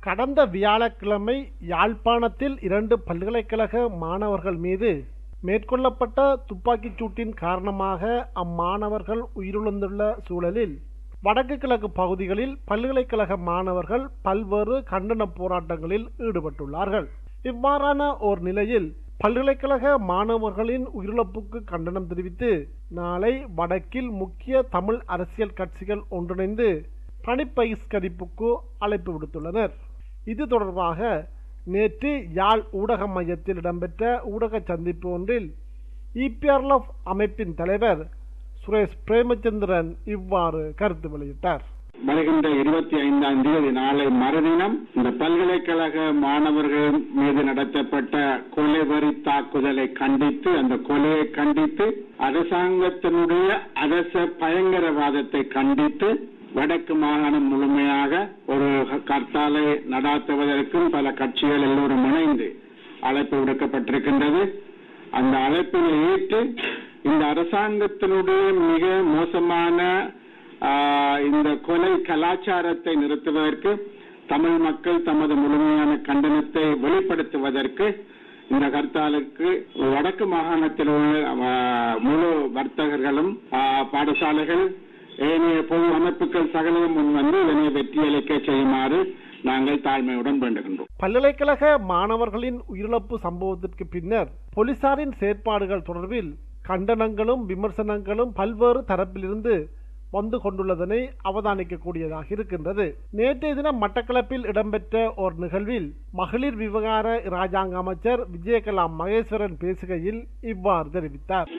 கடந்த வியாழக்கிழமை யாழ்ப்பாணத்தில் இரண்டு பல்கலைக்கழக மாணவர்கள் மீது மேற்கொள்ளப்பட்ட துப்பாக்கிச் சூட்டின் காரணமாக அம்மாணவர்கள் உயிரிழந்துள்ள சூழலில் வடக்கு கிழக்கு பகுதிகளில் பல்கலைக்கழக மாணவர்கள் பல்வேறு கண்டன போராட்டங்களில் ஈடுபட்டுள்ளார்கள் இவ்வாறான ஓர் நிலையில் பல்கலைக்கழக மாணவர்களின் உயிரிழப்புக்கு கண்டனம் தெரிவித்து நாளை வடக்கில் முக்கிய தமிழ் அரசியல் கட்சிகள் ஒன்றிணைந்து பணிப்பகிஷ்கரிப்புக்கு அழைப்பு விடுத்துள்ளனர் இது தொடர்பாக நேற்று யாழ் ஊடக மையத்தில் இடம்பெற்ற ஊடக சந்திப்பு ஒன்றில் இபிஆர்எஃப் அமைப்பின் தலைவர் சுரேஷ் பிரேமச்சந்திரன் இவ்வாறு கருத்து வெளியிட்டார் வருகின்ற இருபத்தி ஐந்தாம் தேதி நாளை மறுதினம் இந்த பல்கலைக்கழக மாணவர்கள் மீது நடத்தப்பட்ட கொலைவரி தாக்குதலை கண்டித்து அந்த கொலையை கண்டித்து அரசாங்கத்தினுடைய அரச பயங்கரவாதத்தை கண்டித்து வடக்கு மாகாணம் முழுமையாக ஒரு கர்த்தாலை நடாத்துவதற்கும் பல கட்சிகள் எல்லோரும் இணைந்து அழைப்பு விடுக்கப்பட்டிருக்கின்றது அந்த அழைப்பினை ஏற்று இந்த அரசாங்கத்தினுடைய மிக மோசமான இந்த கொலை கலாச்சாரத்தை நிறுத்துவதற்கு தமிழ் மக்கள் தமது முழுமையான கண்டனத்தை வெளிப்படுத்துவதற்கு இந்த கர்த்தாலுக்கு வடக்கு மாகாணத்தில் உள்ள முழு வர்த்தகர்களும் பாடசாலைகள் ஏனைய பொது அமைப்புகள் சகலம் முன் வந்து இதனை வெற்றியளிக்க செய்யுமாறு நாங்கள் தாழ்மையுடன் வேண்டுகின்றோம் பல்கலைக்கழக மாணவர்களின் உயிரிழப்பு சம்பவத்திற்கு பின்னர் போலீசாரின் செயற்பாடுகள் தொடர்பில் கண்டனங்களும் விமர்சனங்களும் பல்வேறு தரப்பிலிருந்து வந்து கொண்டுள்ளதனை அவதானிக்கக்கூடியதாக இருக்கின்றது நேற்றைய தினம் மட்டக்களப்பில் இடம்பெற்ற ஒரு நிகழ்வில் மகளிர் விவகார இராஜாங்க அமைச்சர் விஜயகலா மகேஸ்வரன் பேசுகையில் இவ்வாறு தெரிவித்தார்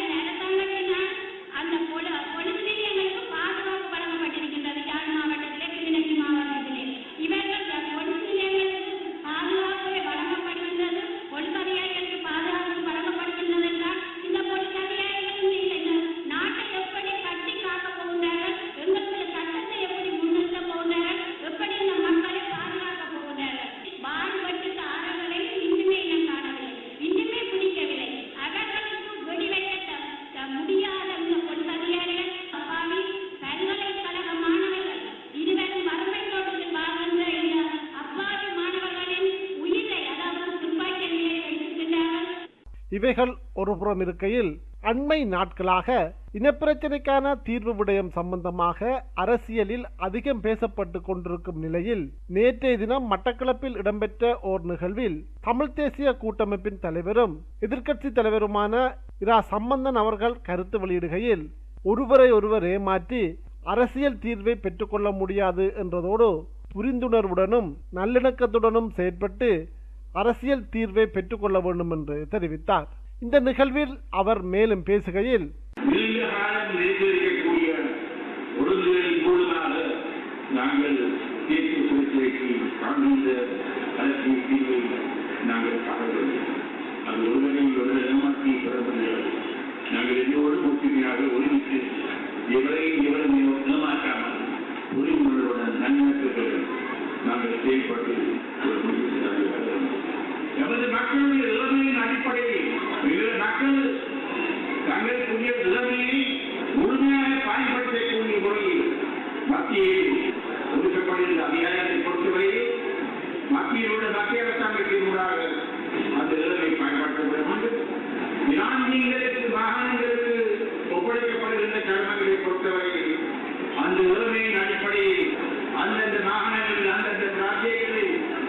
இவைகள் ஒருபுறம் இருக்கையில் அண்மை நாட்களாக இனப்பிரச்சினைக்கான தீர்வு விடயம் சம்பந்தமாக அரசியலில் அதிகம் பேசப்பட்டு கொண்டிருக்கும் நிலையில் நேற்றைய தினம் மட்டக்களப்பில் இடம்பெற்ற ஓர் நிகழ்வில் தமிழ் தேசிய கூட்டமைப்பின் தலைவரும் எதிர்க்கட்சி தலைவருமான இரா சம்பந்தன் அவர்கள் கருத்து வெளியிடுகையில் ஒருவரை ஒருவர் ஏமாற்றி அரசியல் தீர்வை பெற்றுக்கொள்ள முடியாது என்றதோடு புரிந்துணர்வுடனும் நல்லிணக்கத்துடனும் செயற்பட்டு அரசியல் தீர்வை பெற்றுக்கொள்ள வேண்டும் என்று தெரிவித்தார் இந்த நிகழ்வில் அவர் மேலும் பேசுகையில் நீண்ட காலம் நிலைத்திருக்கக்கூடிய ஒழுங்குகளின் மூலமாக நாங்கள் தேசிய சுதந்திரத்தை காண்கின்ற அரசியல் தீர்வை நாங்கள் காணவில்லை அது ஒருவரை ஒரு ஏமாற்றி பெற முடியாது நாங்கள் எல்லோரும் ஒற்றுமையாக ஒருமித்து எவரையும் எவரும் ஏமாற்றாமல் உரிமைகளுடன் நன்மைக்குகளுடன் நாங்கள் செயல்பட்டு ஒரு முடிவுக்கு நாங்கள் வர வேண்டும் எமது மக்களுடைய இளமையின் அடிப்படையில் மக்கள் தங்களுக்குரிய இளமையை முழுமையாக பயன்படுத்தக்கூடிய முறையில் மத்தியில் ஒதுக்கப்படுகின்ற அதிகாரத்தை பொறுத்தவரையில் மத்தியில் உள்ள மத்திய அரசாங்கத்தின் ஊடாக அந்த இளமை பயன்படுத்தப்பட வேண்டும் இராணுவங்களுக்கு மாகாணங்களுக்கு ஒப்படைக்கப்படுகின்ற கடமைகளை பொறுத்தவரையில் அந்த இளமையின் அடிப்படையில் அந்தந்த மாகாணங்களில் அந்தந்த ராஜ்யங்களில்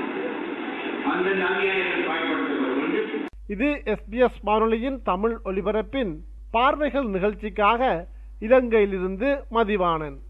அந்தந்த அதிகாரிகள் பயன்படுத்தப்பட வேண்டும் இது எஸ்பிஎஸ் வானொலியின் தமிழ் ஒலிபரப்பின் பார்வைகள் நிகழ்ச்சிக்காக இலங்கையிலிருந்து மதிவாணன்